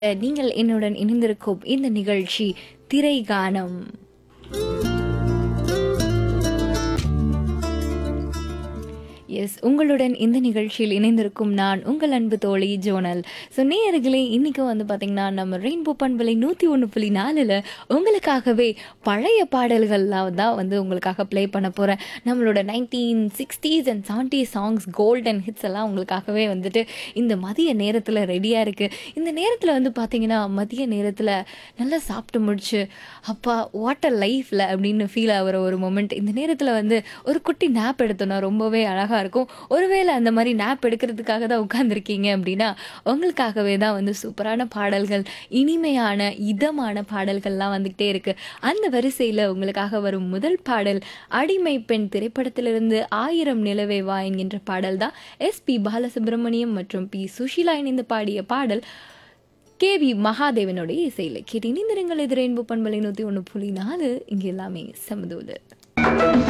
நீங்கள் என்னுடன் இணைந்திருக்கும் இந்த நிகழ்ச்சி திரைகானம் எஸ் உங்களுடன் இந்த நிகழ்ச்சியில் இணைந்திருக்கும் நான் உங்கள் அன்பு தோழி ஜோனல் ஸோ நேயர்களே இன்றைக்கும் வந்து பார்த்திங்கன்னா நம்ம ரெயின்போ பண்பலை நூற்றி ஒன்று புள்ளி நாலில் உங்களுக்காகவே பழைய பாடல்கள்லாம் தான் வந்து உங்களுக்காக ப்ளே பண்ண போகிறேன் நம்மளோட nineteen sixties and seventy songs golden hits எல்லாம் உங்களுக்காகவே வந்துட்டு இந்த மதிய நேரத்தில் ரெடியாக இருக்குது இந்த நேரத்தில் வந்து பார்த்திங்கன்னா மதிய நேரத்தில் நல்லா சாப்பிட்டு முடிச்சு அப்பா வாட்டர் லைஃப்பில் அப்படின்னு ஃபீல் ஆகிற ஒரு மொமெண்ட் இந்த நேரத்தில் வந்து ஒரு குட்டி நேப் எடுத்தோன்னா ரொம்பவே அழகாக இருக்கும் ஒருவேளை அந்த மாதிரி நேப் எடுக்கிறதுக்காக தான் உட்காந்துருக்கீங்க அப்படின்னா உங்களுக்காகவே தான் வந்து சூப்பரான பாடல்கள் இனிமையான இதமான பாடல்கள்லாம் வந்துக்கிட்டே இருக்குது அந்த வரிசையில் உங்களுக்காக வரும் முதல் பாடல் அடிமை பெண் திரைப்படத்திலிருந்து ஆயிரம் நிலவே வா என்கின்ற பாடல் தான் எஸ் பி பாலசுப்ரமணியம் மற்றும் பி சுஷீலா இணைந்து பாடிய பாடல் கே வி மகாதேவனுடைய இசையில் கேட்டு இணைந்திருங்கள் இது ரெயின்போ பண்பலை நூற்றி ஒன்று புள்ளி நாலு இங்கே எல்லாமே சமதூது